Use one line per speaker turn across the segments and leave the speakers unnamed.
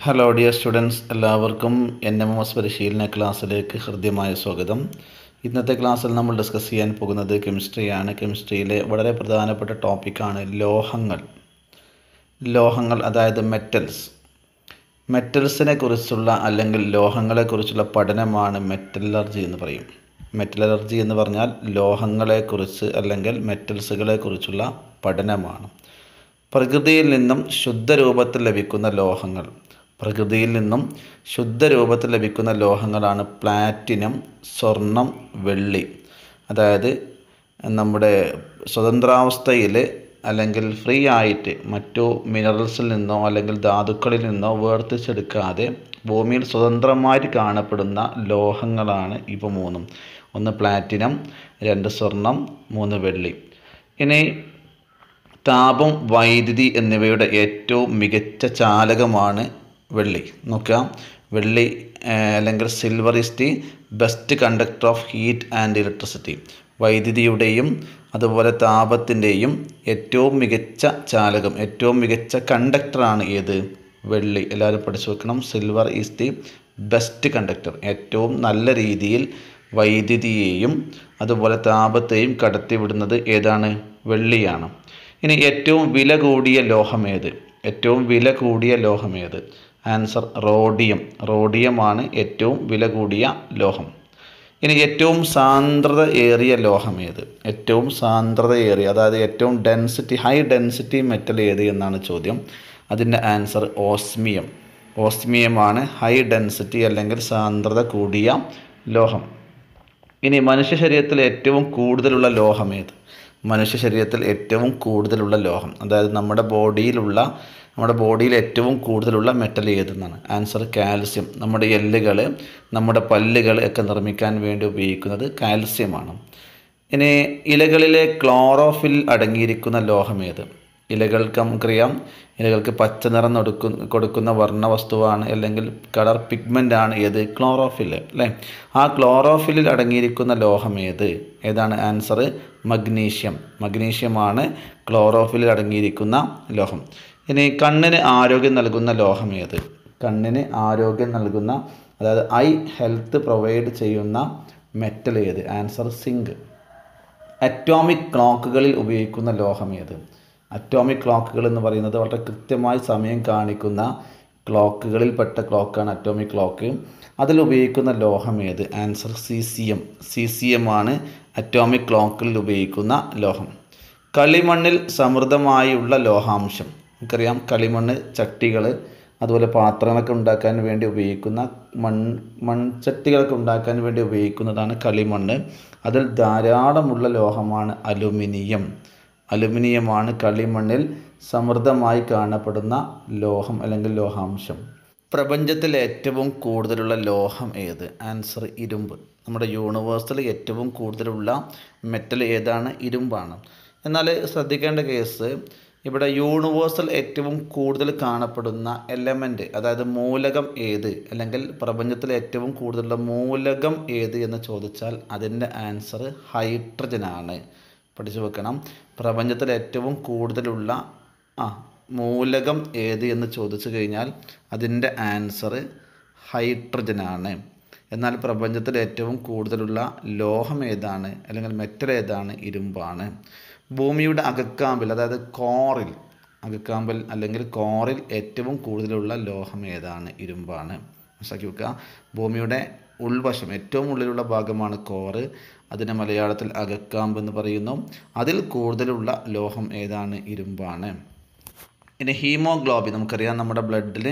hello dear students എല്ലാവർക്കും N M M S പരിശീലന ക്ലാസ്സിലേക്ക് ഹൃദ്യമായ സ്വാഗതം ഇന്നത്തെ ക്ലാസ്സിൽ നമ്മൾ ഡിസ്കസ് ചെയ്യാൻ പോകുന്നത് കെമിസ്ട്രിയാണ് കെമിസ്ട്രിയിലെ വളരെ പ്രധാനപ്പെട്ട ടോപ്പിക്കാണ് ലോഹങ്ങൾ ലോഹങ്ങൾ അതായത് മെറ്റൽസ് മെറ്റൽസിനെ കുറിച്ചുള്ള അല്ലെങ്കിൽ ലോഹങ്ങളെക്കുറിച്ചുള്ള പഠനമാണ് മെറ്റലർജി എന്ന് പറയും മെറ്റലർജി എന്ന് പറഞ്ഞാൽ ലോഹങ്ങളെക്കുറിച്ച് അല്ലെങ്കിൽ മെറ്റൽസുകളെക്കുറിച്ചുള്ള പഠനമാണ് പ്രകൃതിയിൽ നിന്നും ശുദ്ധരൂപത്തിൽ ലഭിക്കുന്ന ലോഹങ്ങൾ പ്രകൃതിയിൽ നിന്നും ശുദ്ധരൂപത്തിൽ ലഭിക്കുന്ന ലോഹങ്ങളാണ് പ്ലാറ്റിനം സ്വർണം വെള്ളി അതായത് നമ്മുടെ സ്വതന്ത്രാവസ്ഥയിൽ അല്ലെങ്കിൽ ഫ്രീ ആയിട്ട് മറ്റു മിനറൽസിൽ നിന്നോ അല്ലെങ്കിൽ ധാതുക്കളിൽ നിന്നോ വേർതിരിച്ചെടുക്കാതെ ഭൂമിയിൽ സ്വതന്ത്രമായിട്ട് കാണപ്പെടുന്ന ലോഹങ്ങളാണ് ഇവ മൂന്നും ഒന്ന് പ്ലാറ്റിനം രണ്ട് സ്വർണം മൂന്ന് വെള്ളി ഇനി താപം വൈദ്യുതി എന്നിവയുടെ ഏറ്റവും മികച്ച ചാലകമാണ് വെള്ളി നോക്കുക വെള്ളി അല്ലെങ്കിൽ silver is the best conductor of heat and electricity വൈദ്യുതിയുടെയും അതുപോലെ താപത്തിൻ്റെയും ഏറ്റവും മികച്ച ചാലകം ഏറ്റവും മികച്ച കണ്ടക്ടറാണ് ഏത് വെള്ളി എല്ലാവരും പഠിച്ചു വെക്കണം silver is the best conductor ഏറ്റവും നല്ല രീതിയിൽ വൈദ്യുതിയെയും അതുപോലെ താപത്തെയും കടത്തിവിടുന്നത് ഏതാണ് വെള്ളിയാണ് ഇനി ഏറ്റവും വില കൂടിയ ലോഹമേത് ഏറ്റവും വില കൂടിയ ലോഹമേത് ആൻസർ റോഡിയം റോഡിയമാണ് ഏറ്റവും വില കൂടിയ ലോഹം ഇനി ഏറ്റവും സാന്ദ്രത ഏറിയ ലോഹമേത് ഏറ്റവും സാന്ദ്രത ഏറിയ അതായത് ഏറ്റവും ഡെൻസിറ്റി ഹൈ ഡെൻസിറ്റി മെറ്റൽ ഏത് എന്നാണ് ചോദ്യം അതിൻ്റെ ആൻസർ ഓസ്മിയം ഓസ്മിയമാണ് ഹൈ ഡെൻസിറ്റി അല്ലെങ്കിൽ സാന്ദ്രത കൂടിയ ലോഹം ഇനി മനുഷ്യ ശരീരത്തിൽ ഏറ്റവും കൂടുതലുള്ള ലോഹം ഏത് മനുഷ്യ ശരീരത്തിൽ ഏറ്റവും കൂടുതലുള്ള ലോഹം അതായത് നമ്മുടെ ബോഡിയിലുള്ള നമ്മുടെ ബോഡിയിൽ ഏറ്റവും കൂടുതലുള്ള മെറ്റൽ ഏതെന്നാണ് ആൻസർ കാൽസ്യം നമ്മുടെ എല്ലുകൾ നമ്മുടെ പല്ലുകൾ ഒക്കെ നിർമ്മിക്കാൻ വേണ്ടി ഉപയോഗിക്കുന്നത് കാൽസ്യമാണ് ഇനി ഇലകളിലെ ക്ലോറോഫിൽ അടങ്ങിയിരിക്കുന്ന ലോഹം ഏത് ഇലകൾക്ക് നമുക്കറിയാം ഇലകൾക്ക് പച്ച നിറം കൊടുക്കുന്ന കൊടുക്കുന്ന വർണ്ണവസ്തുവാണ് അല്ലെങ്കിൽ കളർ പിഗ്മെൻ്റ് ആണ് ഏത് ക്ലോറോഫിൽ അല്ലേ ആ ക്ലോറോഫിലിൽ അടങ്ങിയിരിക്കുന്ന ലോഹം ഏത് ഏതാണ് ആൻസർ മഗ്നീഷ്യം മഗ്നീഷ്യമാണ് ക്ലോറോഫിലിൽ അടങ്ങിയിരിക്കുന്ന ലോഹം ഇനി കണ്ണിന് ആരോഗ്യം നൽകുന്ന ലോഹം ഏത് കണ്ണിന് ആരോഗ്യം നൽകുന്ന അതായത് ഐ ഹെൽത്ത് പ്രൊവൈഡ് ചെയ്യുന്ന മെറ്റൽ ഏത് ആൻസർ സിങ്ക് അറ്റോമിക് ക്ലോക്കുകളിൽ ഉപയോഗിക്കുന്ന ലോഹം ഏത് അറ്റോമിക് ക്ലോക്കുകൾ എന്ന് പറയുന്നത് വളരെ കൃത്യമായി സമയം കാണിക്കുന്ന ക്ലോക്കുകളിൽപ്പെട്ട ക്ലോക്കാണ് അറ്റോമിക് ക്ലോക്ക് അതിൽ ഉപയോഗിക്കുന്ന ലോഹം ഏത് answer caesium caesium ആണ് അറ്റോമിക് ക്ലോക്കിൽ ഉപയോഗിക്കുന്ന ലോഹം കളിമണ്ണിൽ സമൃദ്ധമായുള്ള ലോഹാംശം നമുക്കറിയാം കളിമണ്ണ് ചട്ടികൾ അതുപോലെ പാത്രങ്ങളൊക്കെ ഉണ്ടാക്കാൻ വേണ്ടി ഉപയോഗിക്കുന്ന മൺ മൺചട്ടികളൊക്കെ ഉണ്ടാക്കാൻ വേണ്ടി ഉപയോഗിക്കുന്നതാണ് കളിമണ്ണ് അതിൽ ധാരാളമുള്ള ലോഹമാണ് അലുമിനിയം അലുമിനിയമാണ് കളിമണ്ണിൽ സമൃദ്ധമായി കാണപ്പെടുന്ന ലോഹം അല്ലെങ്കിൽ ലോഹാംശം പ്രപഞ്ചത്തിൽ ഏറ്റവും കൂടുതലുള്ള ലോഹം ഏത് ആൻസർ ഇരുമ്പ് നമ്മുടെ യൂണിവേഴ്സിൽ ഏറ്റവും കൂടുതലുള്ള മെറ്റൽ ഏതാണ് ഇരുമ്പാണ് എന്നാൽ ശ്രദ്ധിക്കേണ്ട കേസ് ഇവിടെ യൂണിവേഴ്സൽ ഏറ്റവും കൂടുതൽ കാണപ്പെടുന്ന എലമെൻറ്റ് അതായത് മൂലകം ഏത് അല്ലെങ്കിൽ പ്രപഞ്ചത്തിൽ ഏറ്റവും കൂടുതലുള്ള മൂലകം ഏത് എന്ന് ചോദിച്ചാൽ അതിൻ്റെ ആൻസർ ഹൈഡ്രജനാണ് പഠിച്ചു വെക്കണം പ്രപഞ്ചത്തിൽ ഏറ്റവും കൂടുതലുള്ള ആ മൂലകം ഏത് എന്ന് ചോദിച്ചു കഴിഞ്ഞാൽ അതിൻ്റെ ആൻസർ ഹൈഡ്രജനാണ് എന്നാൽ പ്രപഞ്ചത്തിൽ ഏറ്റവും കൂടുതലുള്ള ലോഹം ഏതാണ് അല്ലെങ്കിൽ മെറ്റൽ ഏതാണ് ഇരുമ്പാണ് ഭൂമിയുടെ അകക്കാമ്പിൽ അതായത് കോറിൽ അകക്കാമ്പിൽ അല്ലെങ്കിൽ കോറിൽ ഏറ്റവും കൂടുതലുള്ള ലോഹം ഏതാണ് ഇരുമ്പാണ് മനസ്സിലാക്കി വെക്കുക ഭൂമിയുടെ ഉൾവശം ഏറ്റവും ഉള്ളിലുള്ള ഭാഗമാണ് കോറ് അതിനെ മലയാളത്തിൽ അകക്കാമ്പ് എന്ന് പറയുന്നു അതിൽ കൂടുതലുള്ള ലോഹം ഏതാണ് ഇരുമ്പാണ് ഇനി ഹീമോഗ്ലോബിൻ നമുക്കറിയാം നമ്മുടെ ബ്ലഡിൽ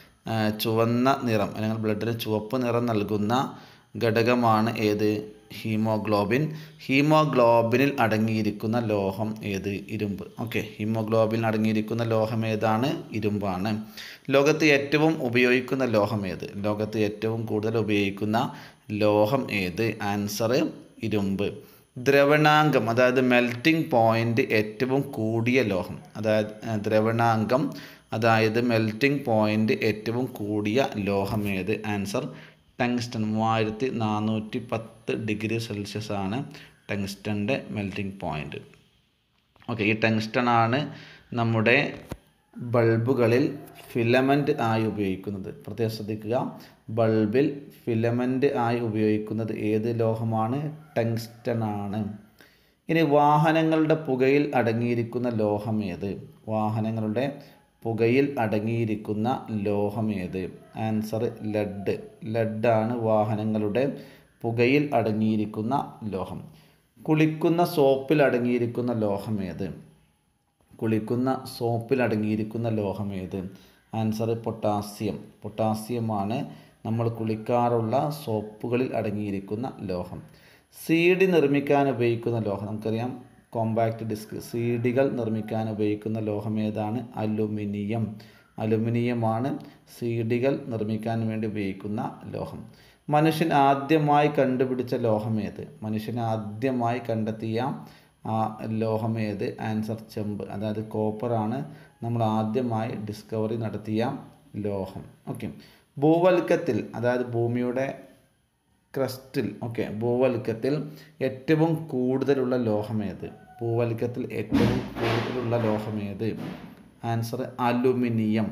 ചുവന്ന നിറം അല്ലെങ്കിൽ ബ്ലഡിൽ ചുവപ്പ് നിറം നൽകുന്ന ഘടകമാണ് ഏത് ഹീമോഗ്ലോബിൻ ഹീമോഗ്ലോബിനിൽ അടങ്ങിയിരിക്കുന്ന ലോഹം ഏത് ഇരുമ്പ് ഓക്കെ ഹീമോഗ്ലോബിനിൽ അടങ്ങിയിരിക്കുന്ന ലോഹം ഏതാണ് ഇരുമ്പാണ് ലോകത്ത് ഏറ്റവും ഉപയോഗിക്കുന്ന ലോഹം ഏത് ലോകത്ത് ഏറ്റവും കൂടുതൽ ഉപയോഗിക്കുന്ന ലോഹം ഏത് ആൻസർ ഇരുമ്പ് ദ്രവണാങ്കം അതായത് മെൽറ്റിംഗ് പോയിൻ്റ് ഏറ്റവും കൂടിയ ലോഹം അതായത് ദ്രവണാങ്കം അതായത് മെൽറ്റിംഗ് പോയിൻ്റ് ഏറ്റവും കൂടിയ ലോഹം ഏത് ആൻസർ ടങ്സ്റ്റൺ മൂവായിരത്തി നാനൂറ്റി പത്ത് ഡിഗ്രി സെൽഷ്യസ് ആണ് ടങ്സ്റ്റൻ്റെ മെൽറ്റിംഗ് പോയിൻ്റ് ഓക്കെ ഈ ടങ്സ്റ്റൺ ആണ് നമ്മുടെ ബൾബുകളിൽ ഫിലമെൻ്റ് ആയി ഉപയോഗിക്കുന്നത് പ്രത്യേകം ശ്രദ്ധിക്കുക ബൾബിൽ ഫിലമെൻ്റ് ആയി ഉപയോഗിക്കുന്നത് ഏത് ലോഹമാണ് ടങ്സ്റ്റൺ ആണ് ഇനി വാഹനങ്ങളുടെ പുകയിൽ അടങ്ങിയിരിക്കുന്ന ലോഹം ഏത് വാഹനങ്ങളുടെ പുകയിൽ അടങ്ങിയിരിക്കുന്ന ലോഹം ഏത് ആൻസർ ലെഡ് ലെഡാണ് വാഹനങ്ങളുടെ പുകയിൽ അടങ്ങിയിരിക്കുന്ന ലോഹം കുളിക്കുന്ന സോപ്പിൽ അടങ്ങിയിരിക്കുന്ന ലോഹം ഏത് കുളിക്കുന്ന സോപ്പിൽ അടങ്ങിയിരിക്കുന്ന ലോഹം ഏത് ആൻസർ പൊട്ടാസ്യം പൊട്ടാസ്യമാണ് നമ്മൾ കുളിക്കാറുള്ള സോപ്പുകളിൽ അടങ്ങിയിരിക്കുന്ന ലോഹം സി ഡി നിർമ്മിക്കാൻ ഉപയോഗിക്കുന്ന ലോഹം നമുക്കറിയാം കോമ്പാക്റ്റ് ഡിസ്ക് സി ഡികൾ നിർമ്മിക്കാൻ ഉപയോഗിക്കുന്ന ലോഹം ഏതാണ് അലുമിനിയം അലുമിനിയമാണ് സി ഡികൾ നിർമ്മിക്കാൻ വേണ്ടി ഉപയോഗിക്കുന്ന ലോഹം മനുഷ്യൻ ആദ്യമായി കണ്ടുപിടിച്ച ലോഹം ഏത് മനുഷ്യൻ ആദ്യമായി കണ്ടെത്തിയ ആ ലോഹം ഏത് ആൻസർ ചെമ്പ് അതായത് കോപ്പറാണ് നമ്മൾ ആദ്യമായി ഡിസ്കവറി നടത്തിയ ലോഹം ഓക്കെ ഭൂവൽക്കത്തിൽ അതായത് ഭൂമിയുടെ ക്രസ്റ്റിൽ ഓക്കെ ഭൂവൽക്കത്തിൽ ഏറ്റവും കൂടുതലുള്ള ലോഹം ഏത് ഭൂവൽക്കത്തിൽ ഏറ്റവും കൂടുതലുള്ള ലോഹം ഏത് ആൻസർ അലുമിനിയം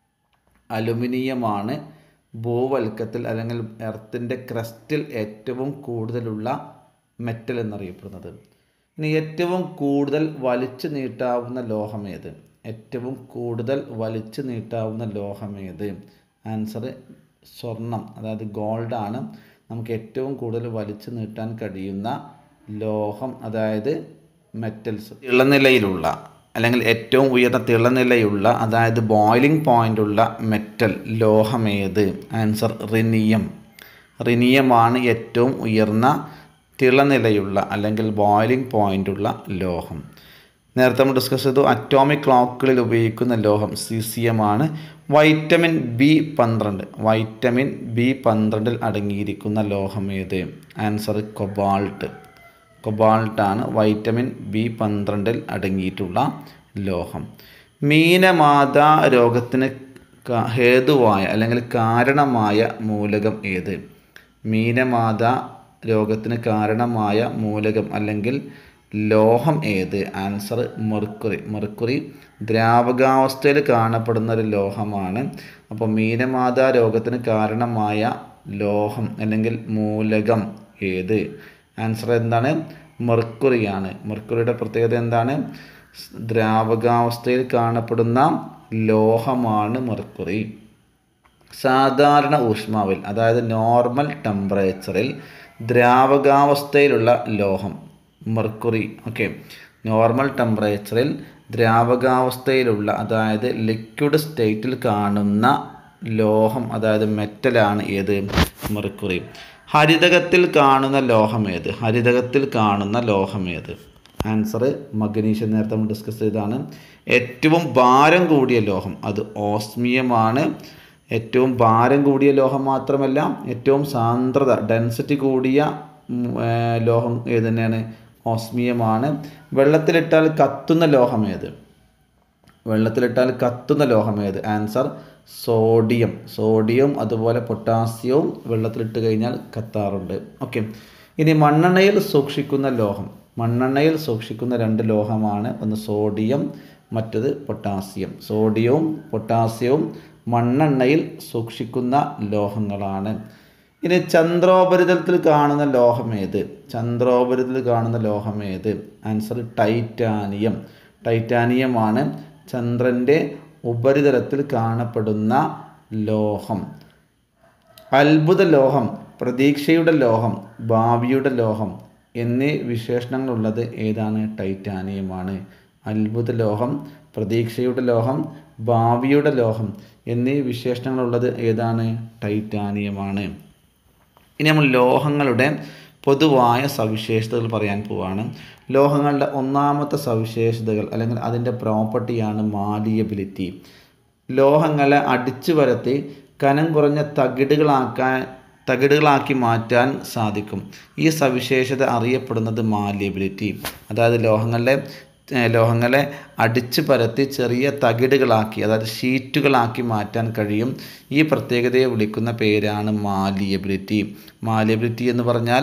അലുമിനിയമാണ് ഭൂവൽക്കത്തിൽ അല്ലെങ്കിൽ എർത്തിൻ്റെ ക്രസ്റ്റിൽ ഏറ്റവും കൂടുതലുള്ള മെറ്റൽ എന്നറിയപ്പെടുന്നത് ഇനി ഏറ്റവും കൂടുതൽ വലിച്ചു നീട്ടാവുന്ന ലോഹം ഏത് ഏറ്റവും കൂടുതൽ വലിച്ചു നീട്ടാവുന്ന ലോഹം ഏത് ആൻസർ സ്വർണം അതായത് ഗോൾഡാണ് നമുക്ക് ഏറ്റവും കൂടുതൽ വലിച്ചു നീട്ടാൻ കഴിയുന്ന ലോഹം അതായത് മെറ്റൽസ് ഇളനിലയിലുള്ള അല്ലെങ്കിൽ ഏറ്റവും ഉയർന്ന തിളനിലയുള്ള അതായത് ബോയിലിംഗ് പോയിൻ്റുള്ള മെറ്റൽ ലോഹമേത് ആൻസർ റിനിയം റിനിയമാണ് ഏറ്റവും ഉയർന്ന തിളനിലയുള്ള അല്ലെങ്കിൽ ബോയിലിംഗ് പോയിൻ്റുള്ള ലോഹം നേരത്തെ നമ്മൾ ഡിസ്കസ് ചെയ്തു അറ്റോമിക് ക്ലോക്കുകളിൽ ഉപയോഗിക്കുന്ന ലോഹം സീസിയമാണ് വൈറ്റമിൻ ബി പന്ത്രണ്ട് വൈറ്റമിൻ ബി പന്ത്രണ്ടിൽ അടങ്ങിയിരിക്കുന്ന ലോഹം ഏത് ആൻസർ കൊബാൾട്ട് കൊബാൾട്ടാണ് വൈറ്റമിൻ ബി പന്ത്രണ്ടിൽ അടങ്ങിയിട്ടുള്ള ലോഹം മീനമാത രോഗത്തിന് ക- ഹേതുവായ അല്ലെങ്കിൽ കാരണമായ മൂലകം ഏത് മീനമാത രോഗത്തിന് കാരണമായ മൂലകം അല്ലെങ്കിൽ ലോഹം ഏത് ആൻസർ മെർക്കുറി മെർക്കുറി ദ്രാവകാവസ്ഥയിൽ കാണപ്പെടുന്ന ഒരു ലോഹമാണ് അപ്പോൾ മീനമാത രോഗത്തിന് കാരണമായ ലോഹം അല്ലെങ്കിൽ മൂലകം ഏത് ആൻസർ എന്താണ് മെർക്കുറിയാണ് മെർക്കുറിയുടെ പ്രത്യേകത എന്താണ് സ് ദ്രാവകാവസ്ഥയിൽ കാണപ്പെടുന്ന ലോഹമാണ് മെർക്കുറി സാധാരണ ഊഷ്മാവിൽ അതായത് നോർമൽ ടെമ്പറേച്ചറിൽ ദ്രാവകാവസ്ഥയിലുള്ള ലോഹം മെർക്കുറി ഓക്കെ നോർമൽ ടെമ്പറേച്ചറിൽ ദ്രാവകാവസ്ഥയിലുള്ള അതായത് ലിക്വിഡ് സ്റ്റേറ്റിൽ കാണുന്ന ലോഹം അതായത് മെറ്റലാണ് ഏത് മെർക്കുറി ഹരിതകത്തിൽ കാണുന്ന ലോഹം ഏത് ഹരിതകത്തിൽ കാണുന്ന ലോഹം ഏത് ആൻസർ മഗ്നീഷ്യം നേരത്തെ നമ്മൾ ഡിസ്കസ് ചെയ്തതാണ് ഏറ്റവും ഭാരം കൂടിയ ലോഹം അത് ഓസ്മിയമാണ് ഏറ്റവും ഭാരം കൂടിയ ലോഹം മാത്രമല്ല ഏറ്റവും സാന്ദ്രത ഡെൻസിറ്റി കൂടിയ ഉം, ഏ, ലോഹം ഏത് തന്നെയാണ് ഓസ്മിയമാണ് വെള്ളത്തിലിട്ടാൽ കത്തുന്ന ലോഹം ഏത് വെള്ളത്തിലിട്ടാൽ കത്തുന്ന ലോഹം ഏത് ആൻസർ സോഡിയം സോഡിയം അതുപോലെ പൊട്ടാസ്യവും വെള്ളത്തിലിട്ട് കഴിഞ്ഞാൽ കത്താറുണ്ട് ഓക്കെ ഇനി മണ്ണെണ്ണയിൽ സൂക്ഷിക്കുന്ന ലോഹം മണ്ണെണ്ണയിൽ സൂക്ഷിക്കുന്ന രണ്ട് ലോഹമാണ് ഒന്ന് സോഡിയം മറ്റത് പൊട്ടാസ്യം സോഡിയവും പൊട്ടാസ്യവും മണ്ണെണ്ണയിൽ സൂക്ഷിക്കുന്ന ലോഹങ്ങളാണ് ഇനി ചന്ദ്രോപരിതലത്തിൽ കാണുന്ന ലോഹം ഏത് ചന്ദ്രോപരിതലത്തിൽ കാണുന്ന ലോഹം ഏത് ആൻസർ ടൈറ്റാനിയം ടൈറ്റാനിയമാണ് ചന്ദ്രൻ്റെ ഉപരിതലത്തിൽ കാണപ്പെടുന്ന ലോഹം അത്ഭുത ലോഹം പ്രതീക്ഷയുടെ ലോഹം ഭാവിയുടെ ലോഹം എന്നീ വിശേഷണങ്ങളുള്ളത് ഏതാണ് ടൈറ്റാനിയമാണ് അത്ഭുത ലോഹം പ്രതീക്ഷയുടെ ലോഹം ഭാവിയുടെ ലോഹം എന്നീ വിശേഷണങ്ങളുള്ളത് ഏതാണ് ടൈറ്റാനിയമാണ് ഇനി നമ്മൾ ലോഹങ്ങളുടെ പൊതുവായ സവിശേഷതകൾ പറയാൻ പോവാണ് ലോഹങ്ങളുടെ ഒന്നാമത്തെ സവിശേഷതകൾ അല്ലെങ്കിൽ അതിൻ്റെ പ്രോപ്പർട്ടിയാണ് മാലിയബിലിറ്റി ലോഹങ്ങളെ അടിച്ചു വരത്തി കനം കുറഞ്ഞ തകിടുകളാക്കാൻ തകിടുകളാക്കി മാറ്റാൻ സാധിക്കും ഈ സവിശേഷത അറിയപ്പെടുന്നത് മാലിയബിലിറ്റി അതായത് ലോഹങ്ങളുടെ ഏഹ് ലോഹങ്ങളെ അടിച്ചു പരത്തി ചെറിയ തകിടുകളാക്കി അതായത് ഷീറ്റുകളാക്കി മാറ്റാൻ കഴിയും ഈ പ്രത്യേകതയെ വിളിക്കുന്ന പേരാണ് മാലിയബിലിറ്റി മാലിയബിലിറ്റി എന്ന് പറഞ്ഞാൽ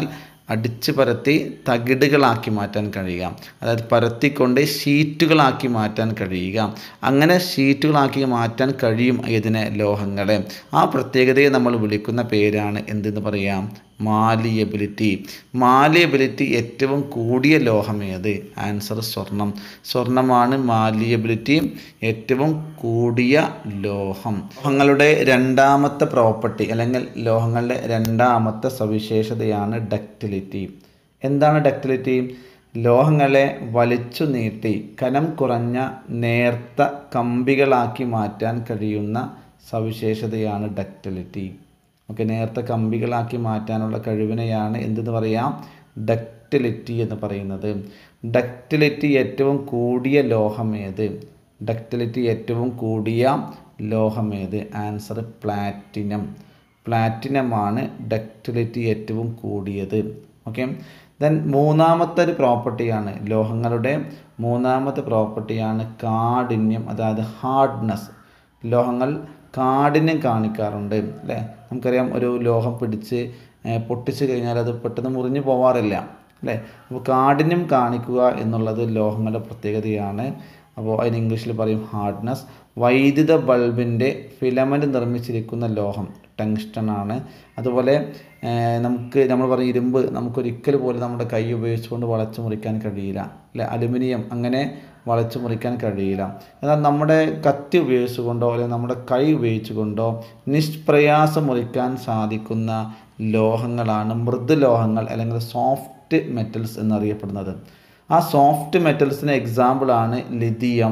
അടിച്ച് പരത്തി തകിടുകളാക്കി മാറ്റാൻ കഴിയുക അതായത് പരത്തിക്കൊണ്ട് ഷീറ്റുകളാക്കി മാറ്റാൻ കഴിയുക അങ്ങനെ ഷീറ്റുകളാക്കി മാറ്റാൻ കഴിയും ഇതിനെ ലോഹങ്ങളെ ആ പ്രത്യേകതയെ നമ്മൾ വിളിക്കുന്ന പേരാണ് എന്തെന്ന് പറയാം മാലിയബിലിറ്റി മാലിയബിലിറ്റി ഏറ്റവും കൂടിയ ലോഹം ഏത് ആൻസർ സ്വർണം സ്വർണമാണ് മാലിയബിലിറ്റി ഏറ്റവും കൂടിയ ലോഹം ലോഹങ്ങളുടെ രണ്ടാമത്തെ പ്രോപ്പർട്ടി അല്ലെങ്കിൽ ലോഹങ്ങളുടെ രണ്ടാമത്തെ സവിശേഷതയാണ് ഡക്റ്റിലിറ്റി എന്താണ് ഡക്റ്റിലിറ്റി ലോഹങ്ങളെ വലിച്ചു നീട്ടി കനം കുറഞ്ഞ നേർത്ത കമ്പികളാക്കി മാറ്റാൻ കഴിയുന്ന സവിശേഷതയാണ് ഡക്റ്റിലിറ്റി ഓക്കെ നേർത്ത കമ്പികളാക്കി മാറ്റാനുള്ള കഴിവിനെയാണ് എന്തെന്ന് പറയാം ഡക്റ്റിലിറ്റി എന്ന് പറയുന്നത് ഡക്റ്റിലിറ്റി ഏറ്റവും കൂടിയ ലോഹം ഏത് ഡക്റ്റിലിറ്റി ഏറ്റവും കൂടിയ ലോഹം ഏത് ആൻസർ പ്ലാറ്റിനം പ്ലാറ്റിനമാണ് ഡക്റ്റിലിറ്റി ഏറ്റവും കൂടിയത് ഓക്കെ ദെൻ മൂന്നാമത്തെ ഒരു പ്രോപ്പർട്ടിയാണ് ലോഹങ്ങളുടെ മൂന്നാമത്തെ പ്രോപ്പർട്ടിയാണ് കാഠിന്യം അതായത് ഹാർഡ്നെസ് ലോഹങ്ങൾ കാഠിന്യം കാണിക്കാറുണ്ട് അല്ലേ നമുക്കറിയാം ഒരു ലോഹം പിടിച്ച് പൊട്ടിച്ച് കഴിഞ്ഞാൽ അത് പെട്ടെന്ന് മുറിഞ്ഞു പോവാറില്ല അല്ലേ അപ്പോൾ കാഠിന്യം കാണിക്കുക എന്നുള്ളത് ലോഹങ്ങളുടെ പ്രത്യേകതയാണ് അപ്പോൾ അതിന് ഇംഗ്ലീഷിൽ പറയും ഹാർഡ്നെസ് വൈദ്യുത ബൾബിൻ്റെ ഫിലമെൻ്റ് നിർമ്മിച്ചിരിക്കുന്ന ലോഹം ടങ്സ്റ്റൺ ആണ് അതുപോലെ നമുക്ക് നമ്മൾ പറയും ഇരുമ്പ് നമുക്കൊരിക്കൽ പോലും നമ്മുടെ കൈ ഉപയോഗിച്ചുകൊണ്ട് വളച്ചു മുറിക്കാൻ കഴിയില്ല അല്ലെ അലുമിനിയം അങ്ങനെ വളച്ചു മുറിക്കാൻ കഴിയില്ല എന്നാൽ നമ്മുടെ കത്തി ഉപയോഗിച്ചുകൊണ്ടോ അല്ലെങ്കിൽ നമ്മുടെ കൈ ഉപയോഗിച്ചുകൊണ്ടോ നിഷ്പ്രയാസം മുറിക്കാൻ സാധിക്കുന്ന ലോഹങ്ങളാണ് മൃദുലോഹങ്ങൾ അല്ലെങ്കിൽ സോഫ്റ്റ് മെറ്റൽസ് എന്നറിയപ്പെടുന്നത് ആ സോഫ്റ്റ് മെറ്റൽസിന് എക്സാമ്പിളാണ് ലിഥിയം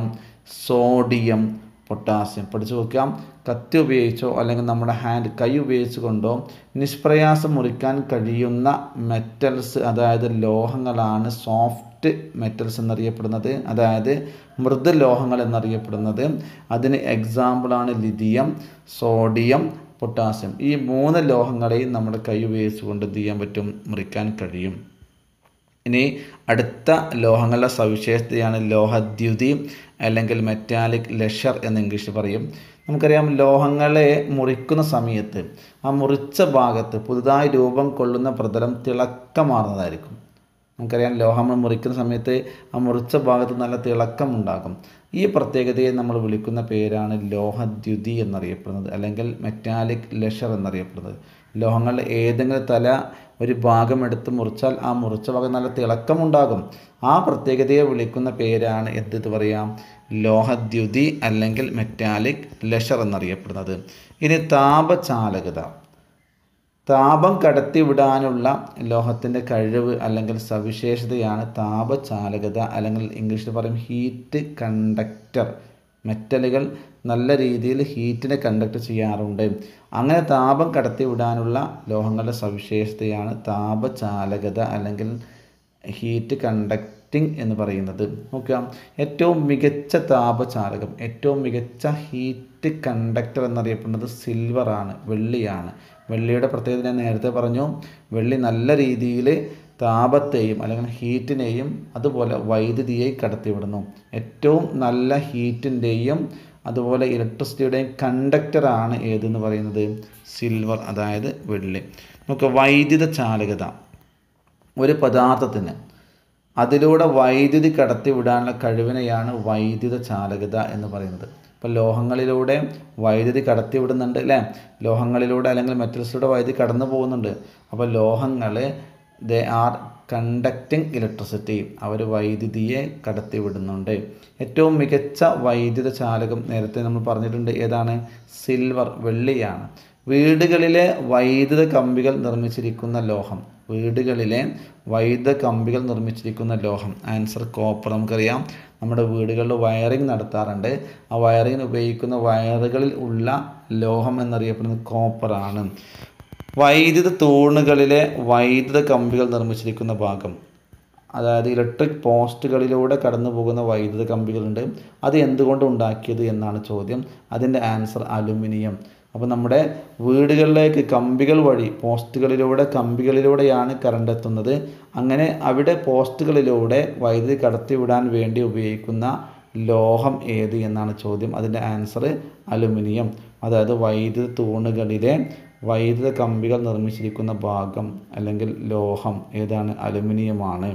സോഡിയം പൊട്ടാസ്യം പഠിച്ചു നോക്കാം കത്തി ഉപയോഗിച്ചോ അല്ലെങ്കിൽ നമ്മുടെ ഹാൻഡ് കൈ ഉപയോഗിച്ച് കൊണ്ടോ നിഷ്പ്രയാസം മുറിക്കാൻ കഴിയുന്ന മെറ്റൽസ് അതായത് ലോഹങ്ങളാണ് സോഫ്റ്റ് മെറ്റൽസ് എന്നറിയപ്പെടുന്നത് അതായത് മൃദുലോഹങ്ങൾ എന്നറിയപ്പെടുന്നത് അതിന് എക്സാമ്പിളാണ് ലിഥിയം സോഡിയം പൊട്ടാസ്യം ഈ മൂന്ന് ലോഹങ്ങളെയും നമ്മുടെ കൈ ഉപയോഗിച്ചുകൊണ്ട് എന്ത് ചെയ്യാൻ പറ്റും മുറിക്കാൻ കഴിയും ഇനി അടുത്ത ലോഹങ്ങളുടെ സവിശേഷതയാണ് ലോഹദ്യുതി അല്ലെങ്കിൽ മെറ്റാലിക് ലെഷർ എന്ന് ഇംഗ്ലീഷിൽ പറയും നമുക്കറിയാം ലോഹങ്ങളെ മുറിക്കുന്ന സമയത്ത് ആ മുറിച്ച ഭാഗത്ത് പുതുതായി രൂപം കൊള്ളുന്ന പ്രതലം തിളക്കമാർന്നതായിരിക്കും നമുക്കറിയാം ലോഹം മുറിക്കുന്ന സമയത്ത് ആ മുറിച്ച ഭാഗത്ത് നല്ല തിളക്കം ഉണ്ടാകും ഈ പ്രത്യേകതയെ നമ്മൾ വിളിക്കുന്ന പേരാണ് ലോഹദ്യുതി എന്നറിയപ്പെടുന്നത് അല്ലെങ്കിൽ മെറ്റാലിക് ലെഷർ എന്നറിയപ്പെടുന്നത് ലോഹങ്ങളുടെ ഏതെങ്കിലും തല ഒരു ഭാഗം എടുത്ത് മുറിച്ചാൽ ആ മുറിച്ച ഭാഗം നല്ല തിളക്കമുണ്ടാകും ആ പ്രത്യേകതയെ വിളിക്കുന്ന പേരാണ് എന്ത് പറയാം ലോഹദ്യുതി അല്ലെങ്കിൽ മെറ്റാലിക് ലെഷർ എന്നറിയപ്പെടുന്നത് ഇനി താപചാലകത താപം കടത്തിവിടാനുള്ള ലോഹത്തിൻ്റെ കഴിവ് അല്ലെങ്കിൽ സവിശേഷതയാണ് താപചാലകത അല്ലെങ്കിൽ ഇംഗ്ലീഷിൽ പറയും ഹീറ്റ് കണ്ടക്ടർ മെറ്റലുകൾ നല്ല രീതിയിൽ ഹീറ്റിനെ കണ്ടക്ട് ചെയ്യാറുണ്ട് അങ്ങനെ താപം കടത്തിവിടാനുള്ള ലോഹങ്ങളുടെ സവിശേഷതയാണ് താപചാലകത അല്ലെങ്കിൽ ഹീറ്റ് കണ്ടക്റ്റിംഗ് എന്ന് പറയുന്നത് നോക്കുക ഏറ്റവും മികച്ച താപചാലകം ഏറ്റവും മികച്ച ഹീറ്റ് കണ്ടക്ടർ എന്നറിയപ്പെടുന്നത് സിൽവറാണ് വെള്ളിയാണ് വെള്ളിയുടെ പ്രത്യേകത ഞാൻ നേരത്തെ പറഞ്ഞു വെള്ളി നല്ല രീതിയിൽ താപത്തെയും അല്ലെങ്കിൽ ഹീറ്റിനെയും അതുപോലെ വൈദ്യുതിയെയും കടത്തിവിടുന്നു ഏറ്റവും നല്ല ഹീറ്റിൻ്റെയും അതുപോലെ ഇലക്ട്രിസിറ്റിയുടെയും കണ്ടക്ടറാണ് ഏതെന്ന് പറയുന്നത് സിൽവർ അതായത് വെള്ളി നമുക്ക് വൈദ്യുത ചാലകത ഒരു പദാർത്ഥത്തിന് അതിലൂടെ വൈദ്യുതി കടത്തിവിടാനുള്ള കഴിവിനെയാണ് വൈദ്യുത ചാലകത എന്ന് പറയുന്നത് ഇപ്പോൾ ലോഹങ്ങളിലൂടെ വൈദ്യുതി കടത്തിവിടുന്നുണ്ട് അല്ലേ ലോഹങ്ങളിലൂടെ അല്ലെങ്കിൽ മെറ്റൽസിലൂടെ വൈദ്യുതി കടന്നു പോകുന്നുണ്ട് അപ്പോൾ ലോഹങ്ങൾ ദേ ആർ കണ്ടക്റ്റിംഗ് ഇലക്ട്രിസിറ്റി അവർ വൈദ്യുതിയെ കടത്തിവിടുന്നുണ്ട് ഏറ്റവും മികച്ച വൈദ്യുത ചാലകം നേരത്തെ നമ്മൾ പറഞ്ഞിട്ടുണ്ട് ഏതാണ് സിൽവർ വെള്ളിയാണ് വീടുകളിലെ വൈദ്യുത കമ്പികൾ നിർമ്മിച്ചിരിക്കുന്ന ലോഹം വീടുകളിലെ വൈദ്യുത കമ്പികൾ നിർമ്മിച്ചിരിക്കുന്ന ലോഹം ആൻസർ കോപ്പർ നമുക്കറിയാം നമ്മുടെ വീടുകളിൽ വയറിംഗ് നടത്താറുണ്ട് ആ വയറിങ്ങിന് ഉപയോഗിക്കുന്ന വയറുകളിൽ ഉള്ള ലോഹം എന്നറിയപ്പെടുന്നത് കോപ്പറാണ് വൈദ്യുത തൂണുകളിലെ വൈദ്യുത കമ്പികൾ നിർമ്മിച്ചിരിക്കുന്ന ഭാഗം അതായത് ഇലക്ട്രിക് പോസ്റ്റുകളിലൂടെ കടന്നു പോകുന്ന വൈദ്യുത കമ്പികളുണ്ട് അത് എന്തുകൊണ്ട് ഉണ്ടാക്കിയത് എന്നാണ് ചോദ്യം അതിൻ്റെ ആൻസർ അലുമിനിയം അപ്പോൾ നമ്മുടെ വീടുകളിലേക്ക് കമ്പികൾ വഴി പോസ്റ്റുകളിലൂടെ കമ്പികളിലൂടെയാണ് കറണ്ട് എത്തുന്നത് അങ്ങനെ അവിടെ പോസ്റ്റുകളിലൂടെ വൈദ്യുതി കടത്തിവിടാൻ വേണ്ടി ഉപയോഗിക്കുന്ന ലോഹം ഏത് എന്നാണ് ചോദ്യം അതിൻ്റെ ആൻസർ അലുമിനിയം അതായത് വൈദ്യുത തൂണുകളിലെ വൈദ്യുത കമ്പികൾ നിർമ്മിച്ചിരിക്കുന്ന ഭാഗം അല്ലെങ്കിൽ ലോഹം ഏതാണ് അലുമിനിയമാണ്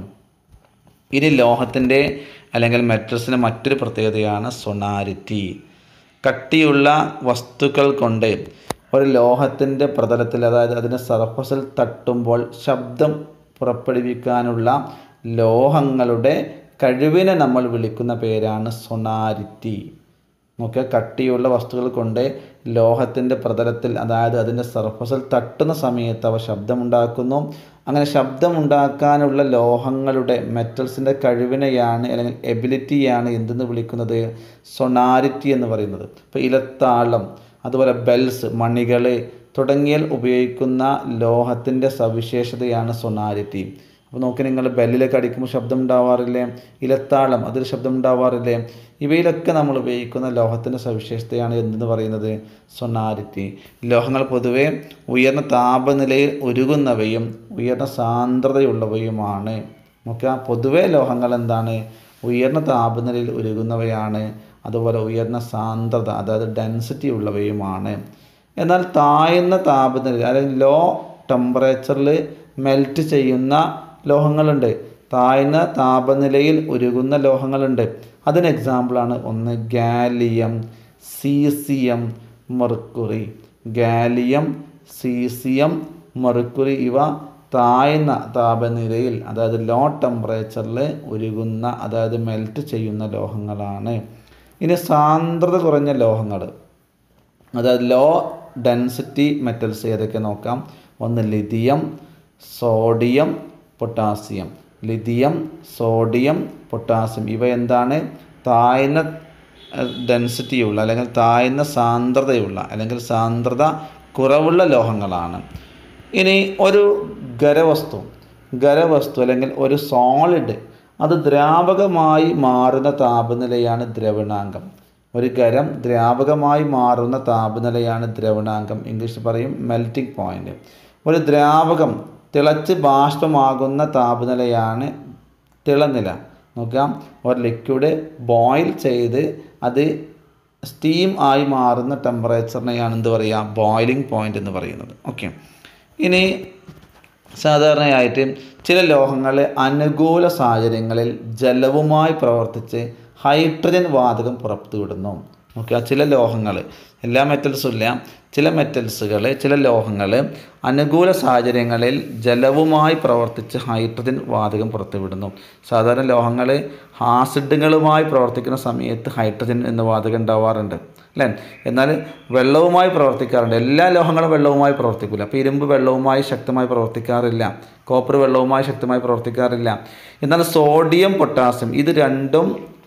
ഇനി ലോഹത്തിൻ്റെ അല്ലെങ്കിൽ മെറ്റൽസിൻ്റെ മറ്റൊരു പ്രത്യേകതയാണ് സൊണാരിറ്റി കട്ടിയുള്ള വസ്തുക്കൾ കൊണ്ട് ഒരു ലോഹത്തിൻ്റെ പ്രതലത്തിൽ അതായത് അതിൻ്റെ സർഫസിൽ തട്ടുമ്പോൾ ശബ്ദം പുറപ്പെടുവിക്കാനുള്ള ലോഹങ്ങളുടെ കഴിവിനെ നമ്മൾ വിളിക്കുന്ന പേരാണ് സൊണാരിറ്റി നോക്കുക കട്ടിയുള്ള വസ്തുക്കൾ കൊണ്ട് ലോഹത്തിൻ്റെ പ്രതലത്തിൽ അതായത് അതിൻ്റെ സർഫസിൽ തട്ടുന്ന സമയത്ത് അവ ശബ്ദമുണ്ടാക്കുന്നു അങ്ങനെ ശബ്ദമുണ്ടാക്കാനുള്ള ലോഹങ്ങളുടെ മെറ്റൽസിൻ്റെ കഴിവിനെയാണ് അല്ലെങ്കിൽ എബിലിറ്റിയാണ് എന്തെന്ന് വിളിക്കുന്നത് സൊണാരിറ്റി എന്ന് പറയുന്നത് ഇപ്പോൾ ഇലത്താളം അതുപോലെ ബെൽസ് മണികൾ തുടങ്ങിയാൽ ഉപയോഗിക്കുന്ന ലോഹത്തിൻ്റെ സവിശേഷതയാണ് സൊണാരിറ്റി അപ്പോൾ നോക്കി നിങ്ങൾ ബെല്ലിലൊക്കെ അടിക്കുമ്പോൾ ശബ്ദം ഉണ്ടാവാറില്ലേ ഇലത്താളം അതിൽ ശബ്ദം ഉണ്ടാവാറില്ലേ ഇവയിലൊക്കെ നമ്മൾ ഉപയോഗിക്കുന്ന ലോഹത്തിൻ്റെ സവിശേഷതയാണ് എന്തെന്ന് പറയുന്നത് സൊണാരിറ്റി ലോഹങ്ങൾ പൊതുവെ ഉയർന്ന താപനിലയിൽ ഉരുകുന്നവയും ഉയർന്ന സാന്ദ്രതയുള്ളവയുമാണ് നോക്കുക പൊതുവെ ലോഹങ്ങൾ എന്താണ് ഉയർന്ന താപനിലയിൽ ഉരുകുന്നവയാണ് അതുപോലെ ഉയർന്ന സാന്ദ്രത അതായത് ഡെൻസിറ്റി ഉള്ളവയുമാണ് എന്നാൽ താഴ്ന്ന താപനില അല്ലെങ്കിൽ ലോ ടെമ്പറേച്ചറിൽ മെൽറ്റ് ചെയ്യുന്ന ലോഹങ്ങളുണ്ട് താഴ്ന്ന താപനിലയിൽ ഉരുകുന്ന ലോഹങ്ങളുണ്ട് അതിന് എക്സാമ്പിളാണ് ഒന്ന് gallium caesium mercury gallium caesium mercury ഇവ താഴ്ന്ന താപനിലയിൽ അതായത് ലോ ടെമ്പറേച്ചറിൽ ഉരുകുന്ന അതായത് മെൽറ്റ് ചെയ്യുന്ന ലോഹങ്ങളാണ് ഇനി സാന്ദ്രത കുറഞ്ഞ ലോഹങ്ങൾ അതായത് ലോ ഡെൻസിറ്റി മെറ്റൽസ് ഏതൊക്കെ നോക്കാം ഒന്ന് lithium sodium potassium lithium sodium potassium ഇവ എന്താണ് താഴ്ന്ന ഡെൻസിറ്റിയുള്ള അല്ലെങ്കിൽ താഴ്ന്ന സാന്ദ്രതയുള്ള അല്ലെങ്കിൽ സാന്ദ്രത കുറവുള്ള ലോഹങ്ങളാണ് ഇനി ഒരു ഖരവസ്തു ഖരവസ്തു അല്ലെങ്കിൽ ഒരു സോളിഡ് അത് ദ്രാവകമായി മാറുന്ന താപനിലയാണ് ദ്രവണാങ്കം ഒരു ഖരം ദ്രാവകമായി മാറുന്ന താപനിലയാണ് ദ്രവണാങ്കം ഇംഗ്ലീഷിൽ പറയും മെൽറ്റിംഗ് പോയിന്റ് ഒരു ദ്രാവകം തിളച്ച് ബാഷ്പമാകുന്ന താപനിലയാണ് തിളനില നോക്കാം ഒരു ലിക്വിഡ് ബോയിൽ ചെയ്ത് അത് സ്റ്റീം ആയി മാറുന്ന ടെമ്പറേച്ചറിനെയാണ് എന്ത് പറയുക ബോയിലിംഗ് പോയിന്റ് എന്ന് പറയുന്നത് ഓക്കെ ഇനി സാധാരണയായിട്ട് ചില ലോഹങ്ങൾ അനുകൂല സാഹചര്യങ്ങളിൽ ജലവുമായി പ്രവർത്തിച്ച് ഹൈഡ്രജൻ വാതകം പുറത്തുവിടുന്നു ഓക്കെ ചില ലോഹങ്ങൾ എല്ലാ മെറ്റൽസും ഇല്ല ചില മെറ്റൽസുകൾ ചില ലോഹങ്ങൾ അനുകൂല സാഹചര്യങ്ങളിൽ ജലവുമായി പ്രവർത്തിച്ച് ഹൈഡ്രജൻ വാതകം പുറത്തുവിടുന്നു സാധാരണ ലോഹങ്ങൾ ആസിഡുകളുമായി പ്രവർത്തിക്കുന്ന സമയത്ത് ഹൈഡ്രജൻ എന്ന വാതകം ഉണ്ടാവാറുണ്ട് അല്ലേ എന്നാൽ വെള്ളവുമായി പ്രവർത്തിക്കാറുണ്ട് എല്ലാ ലോഹങ്ങളും വെള്ളവുമായി പ്രവർത്തിക്കില്ല അപ്പോൾ ഇരുമ്പ് വെള്ളവുമായി ശക്തമായി പ്രവർത്തിക്കാറില്ല കോപ്പർ വെള്ളവുമായി ശക്തമായി പ്രവർത്തിക്കാറില്ല എന്നാൽ സോഡിയം പൊട്ടാസ്യം ഇത് രണ്ടും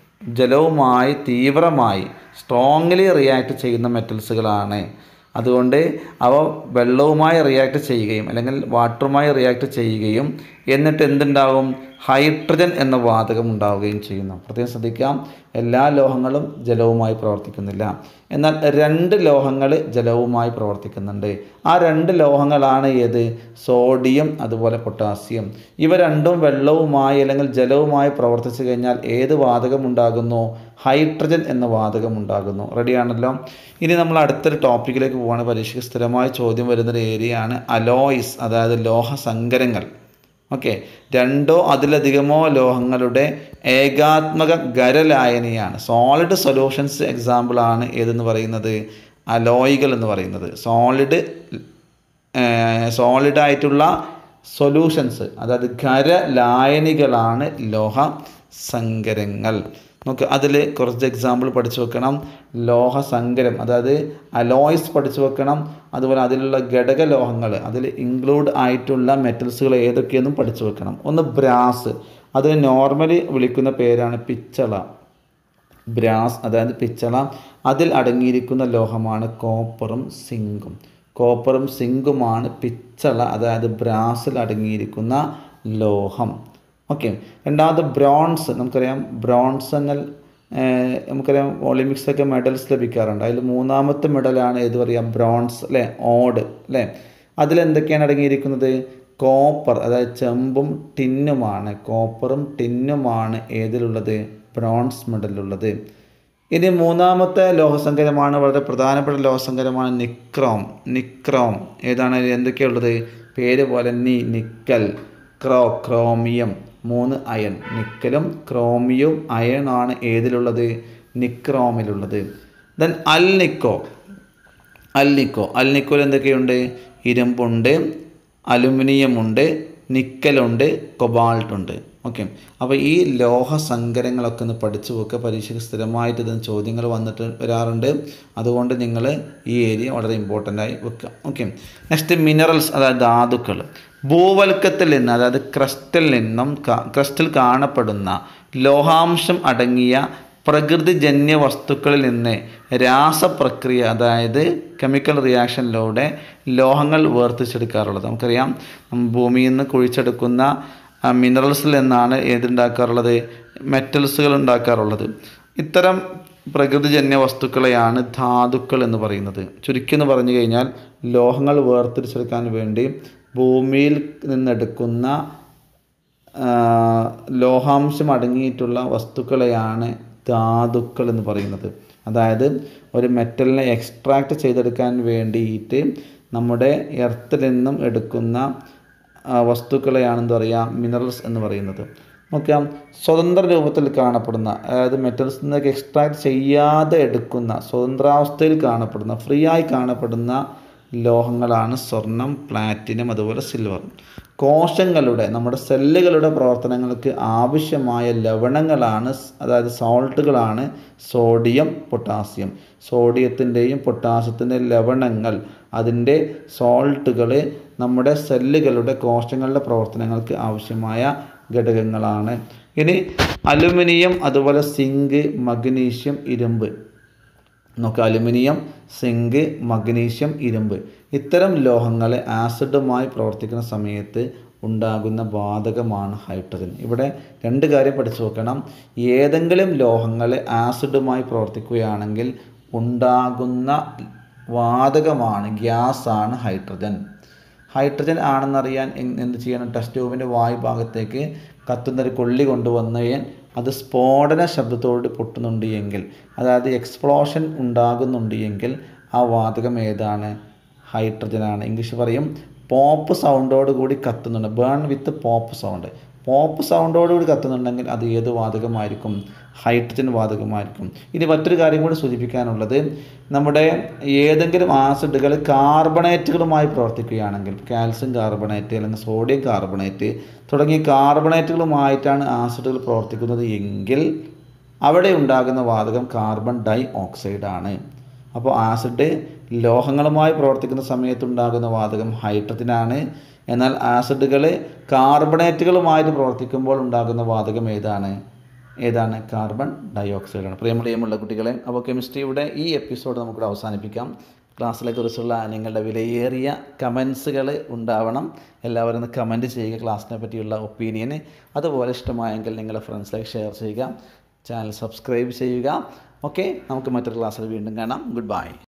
ജലവുമായി തീവ്രമായി സ്ട്രോങ്ലി റിയാക്ട് ചെയ്യുന്ന മെറ്റൽസുകളാണ് അതുകൊണ്ട് അവ വെള്ളവുമായി റിയാക്ട് ചെയ്യുകയും അല്ലെങ്കിൽ വാട്ടറുമായി റിയാക്ട് ചെയ്യുകയും എന്നിട്ട് എന്തുണ്ടാവും ഹൈഡ്രജൻ എന്ന വാതകം ഉണ്ടാവുകയും ചെയ്യുന്നു പ്രത്യേകം ശ്രദ്ധിക്കാം എല്ലാ ലോഹങ്ങളും ജലവുമായി പ്രവർത്തിക്കുന്നില്ല എന്നാൽ രണ്ട് ലോഹങ്ങൾ ജലവുമായി പ്രവർത്തിക്കുന്നുണ്ട് ആ രണ്ട് ലോഹങ്ങളാണ് ഏത് സോഡിയം അതുപോലെ പൊട്ടാസ്യം ഇവ രണ്ടും വെള്ളവുമായി അല്ലെങ്കിൽ ജലവുമായി പ്രവർത്തിച്ചു കഴിഞ്ഞാൽ ഏത് വാതകം ഉണ്ടാകുന്നു ഹൈഡ്രജൻ എന്ന വാതകം ഉണ്ടാകുന്നു റെഡിയാണല്ലോ ഇനി നമ്മൾ അടുത്തൊരു ടോപ്പിക്കിലേക്ക് പോവാണ് പരീക്ഷയ്ക്ക് സ്ഥിരമായി ചോദ്യം വരുന്നൊരു ഏരിയയാണ് അലോയ്സ് അതായത് ലോഹസങ്കരങ്ങൾ ഓക്കെ രണ്ടോ അതിലധികമോ ലോഹങ്ങളുടെ ഏകാത്മക ഖരലായനിയാണ് സോളിഡ് സൊല്യൂഷൻസ് എക്സാമ്പിളാണ് ഏതെന്ന് പറയുന്നത് അലോയികൾ എന്ന് പറയുന്നത് സോളിഡ് സോളിഡായിട്ടുള്ള സൊല്യൂഷൻസ് അതായത് ഖരലായനികളാണ് ലോഹ സങ്കരങ്ങൾ നമുക്ക് അതിൽ കുറച്ച് എക്സാമ്പിൾ പഠിച്ചു വെക്കണം ലോഹസങ്കരം അതായത് അലോയ്സ് പഠിച്ചു വെക്കണം അതുപോലെ അതിലുള്ള ഘടകലോഹങ്ങൾ അതിൽ ഇൻക്ലൂഡ് ആയിട്ടുള്ള മെറ്റൽസുകൾ ഏതൊക്കെയെന്നും പഠിച്ചു വെക്കണം ഒന്ന് ബ്രാസ് അതിന് നോർമലി വിളിക്കുന്ന പേരാണ് പിച്ചള ബ്രാസ് അതായത് പിച്ചള അതിൽ അടങ്ങിയിരിക്കുന്ന ലോഹമാണ് കോപ്പറും സിങ്കും കോപ്പറും സിങ്കുമാണ് പിച്ചള അതായത് ബ്രാസിൽ അടങ്ങിയിരിക്കുന്ന ലോഹം ഓക്കെ രണ്ടാമത് ബ്രോൺസ് നമുക്കറിയാം ബ്രോൺസ് എന്നാൽ നമുക്കറിയാം ഒളിമ്പിക്സിലൊക്കെ മെഡൽസ് ലഭിക്കാറുണ്ട് അതിൽ മൂന്നാമത്തെ മെഡലാണ് ഏത് പറയുക ബ്രോൺസ് അല്ലേ ഓട് അല്ലേ അതിലെന്തൊക്കെയാണ് അടങ്ങിയിരിക്കുന്നത് കോപ്പർ അതായത് ചെമ്പും ടിന്നുമാണ് കോപ്പറും ടിന്നുമാണ് ഏതിലുള്ളത് ബ്രോൺസ് മെഡലിലുള്ളത് ഇനി മൂന്നാമത്തെ ലോഹസങ്കരമാണ് വളരെ പ്രധാനപ്പെട്ട ലോഹസങ്കരമാണ് നിക്രോം നിക്രോം ഏതാണ് എന്തൊക്കെയുള്ളത് പേര് പോലെ നി നിക്കൽ ക്രോ ക്രോമിയം മൂന്ന് അയൺ നിക്കലും ക്രോമിയവും അയണാണ് ഏതിലുള്ളത് നിക്രോമിലുള്ളത് then alnico alnico അൽ നിക്കോയിൽ എന്തൊക്കെയുണ്ട് ഇരുമ്പുണ്ട് അലുമിനിയം ഉണ്ട് നിക്കലുണ്ട് കൊബാൾട്ട് ഉണ്ട് ഓക്കെ അപ്പോൾ ഈ ലോഹസങ്കരങ്ങളൊക്കെ ഒന്ന് പഠിച്ചു വെക്കുക പരീക്ഷയ്ക്ക് സ്ഥിരമായിട്ട് ഇതിന് ചോദ്യങ്ങൾ വന്നിട്ട് വരാറുണ്ട് അതുകൊണ്ട് നിങ്ങൾ ഈ ഏരിയ വളരെ ഇമ്പോർട്ടൻ്റ് ആയി വെക്കുക ഓക്കെ നെക്സ്റ്റ് മിനറൽസ് അതായത് ധാതുക്കൾ ഭൂവൽക്കത്തിൽ നിന്ന് അതായത് ക്രസ്റ്റിൽ നിന്നും ക്രസ്റ്റിൽ കാണപ്പെടുന്ന ലോഹാംശം അടങ്ങിയ പ്രകൃതിജന്യ വസ്തുക്കളിൽ നിന്ന് രാസപ്രക്രിയ അതായത് കെമിക്കൽ റിയാക്ഷനിലൂടെ ലോഹങ്ങൾ വേർതിരിച്ചെടുക്കാറുള്ളത് നമുക്കറിയാം ഭൂമിയിൽ നിന്ന് കുഴിച്ചെടുക്കുന്ന മിനറൽസിൽ നിന്നാണ് ഏതുണ്ടാക്കാറുള്ളത് മെറ്റൽസുകൾ ഉണ്ടാക്കാറുള്ളത് ഇത്തരം പ്രകൃതിജന്യ വസ്തുക്കളെയാണ് ധാതുക്കൾ എന്ന് പറയുന്നത് ചുരുക്കി എന്ന് പറഞ്ഞു കഴിഞ്ഞാൽ ലോഹങ്ങൾ വേർതിരിച്ചെടുക്കാൻ വേണ്ടി ഭൂമിയിൽ നിന്നെടുക്കുന്ന ലോഹാംശം അടങ്ങിയിട്ടുള്ള വസ്തുക്കളെയാണ് ധാതുക്കൾ എന്ന് പറയുന്നത് അതായത് ഒരു മെറ്റലിനെ എക്സ്ട്രാക്ട് ചെയ്തെടുക്കാൻ വേണ്ടിയിട്ട് നമ്മുടെ എർത്തിൽ നിന്നും എടുക്കുന്ന വസ്തുക്കളെയാണ് എന്താ പറയുക മിനറൽസ് എന്ന് പറയുന്നത് നോക്കാം സ്വതന്ത്ര രൂപത്തിൽ കാണപ്പെടുന്ന അതായത് മെറ്റൽസ് നിന്നൊക്കെ എക്സ്ട്രാക്ട് ചെയ്യാതെ എടുക്കുന്ന സ്വതന്ത്രാവസ്ഥയിൽ കാണപ്പെടുന്ന ഫ്രീ ആയി കാണപ്പെടുന്ന ലോഹങ്ങളാണ് സ്വർണം പ്ലാറ്റിനം അതുപോലെ സിൽവർ കോശങ്ങളുടെ നമ്മുടെ സെല്ലുകളുടെ പ്രവർത്തനങ്ങൾക്ക് ആവശ്യമായ ലവണങ്ങളാണ് അതായത് സോൾട്ടുകളാണ് സോഡിയം പൊട്ടാസ്യം സോഡിയത്തിൻ്റെയും പൊട്ടാസ്യത്തിൻ്റെയും ലവണങ്ങൾ അതിൻ്റെ സോൾട്ടുകൾ നമ്മുടെ സെല്ലുകളുടെ കോശങ്ങളുടെ പ്രവർത്തനങ്ങൾക്ക് ആവശ്യമായ ഘടകങ്ങളാണ് ഇനി അലുമിനിയം അതുപോലെ സിങ്ക് മഗ്നീഷ്യം ഇരുമ്പ് നോക്കുക അലുമിനിയം സിങ്ക് മഗ്നീഷ്യം ഇരുമ്പ് ഇത്തരം ലോഹങ്ങൾ ആസിഡുമായി പ്രവർത്തിക്കുന്ന സമയത്ത് ഉണ്ടാകുന്ന വാതകമാണ് ഹൈഡ്രജൻ ഇവിടെ രണ്ട് കാര്യം പഠിച്ചു നോക്കണം ഏതെങ്കിലും ലോഹങ്ങൾ ആസിഡുമായി പ്രവർത്തിക്കുകയാണെങ്കിൽ ഉണ്ടാകുന്ന വാതകമാണ് ഗ്യാസാണ് ഹൈഡ്രജൻ ഹൈഡ്രജൻ ആണെന്നറിയാൻ എന്ത് ചെയ്യണം ടെസ്റ്റ് ട്യൂബിൻ്റെ വായു ഭാഗത്തേക്ക് കത്തുന്നൊരു കൊള്ളി കൊണ്ടുവന്ന് അത് സ്ഫോടന ശബ്ദത്തോട് പൊട്ടുന്നുണ്ട് എങ്കിൽ അതായത് എക്സ്പ്ലോഷൻ ഉണ്ടാകുന്നുണ്ട് എങ്കിൽ ആ വാതകം ഏതാണ് ഹൈഡ്രജനാണ് ഇംഗ്ലീഷ് പറയും പോപ്പ് സൗണ്ടോട് കൂടി കത്തുന്നുണ്ട് burn with pop sound pop സൗണ്ടോട് കൂടി കത്തുന്നുണ്ടെങ്കിൽ അത് ഏത് വാതകമായിരിക്കും ഹൈഡ്രജൻ വാതകമായിരിക്കും ഇനി മറ്റൊരു കാര്യം കൂടി സൂചിപ്പിക്കാനുള്ളത് നമ്മുടെ ഏതെങ്കിലും ആസിഡുകൾ കാർബണേറ്റുകളുമായി പ്രവർത്തിക്കുകയാണെങ്കിൽ കാൽസ്യം കാർബണേറ്റ് അല്ലെങ്കിൽ സോഡിയം കാർബണേറ്റ് തുടങ്ങിയ കാർബണേറ്റുകളുമായിട്ടാണ് ആസിഡുകൾ പ്രവർത്തിക്കുന്നത് എങ്കിൽ അവിടെ ഉണ്ടാകുന്ന വാതകം കാർബൺ ഡൈ ഓക്സൈഡാണ് അപ്പോൾ ആസിഡ് ലോഹങ്ങളുമായി പ്രവർത്തിക്കുന്ന സമയത്തുണ്ടാകുന്ന വാതകം ഹൈഡ്രജനാണ് എന്നാൽ ആസിഡുകൾ കാർബണേറ്റുകളുമായിട്ട് പ്രവർത്തിക്കുമ്പോൾ ഉണ്ടാകുന്ന വാതകം ഏതാണ് ഏതാണ് കാർബൺ ഡൈ ഓക്സൈഡാണ് പ്രിയമുള്ള കുട്ടികളെ അപ്പോൾ കെമിസ്ട്രിയുടെ ഈ എപ്പിസോഡ് നമുക്കിവിടെ അവസാനിപ്പിക്കാം ക്ലാസ്സിലെ കുറിച്ചുള്ള നിങ്ങളുടെ വിലയേറിയ കമൻസുകൾ ഉണ്ടാവണം എല്ലാവരും ഒന്ന് കമൻറ്റ് ചെയ്യുക ക്ലാസ്സിനെ പറ്റിയുള്ള ഒപ്പീനിയന് അതുപോലെ ഇഷ്ടമായെങ്കിൽ നിങ്ങളുടെ ഫ്രണ്ട്സിലേക്ക് ഷെയർ ചെയ്യുക ചാനൽ സബ്സ്ക്രൈബ് ചെയ്യുക ഓക്കെ നമുക്ക് മറ്റൊരു ക്ലാസ്സിൽ വീണ്ടും കാണാം ഗുഡ് ബൈ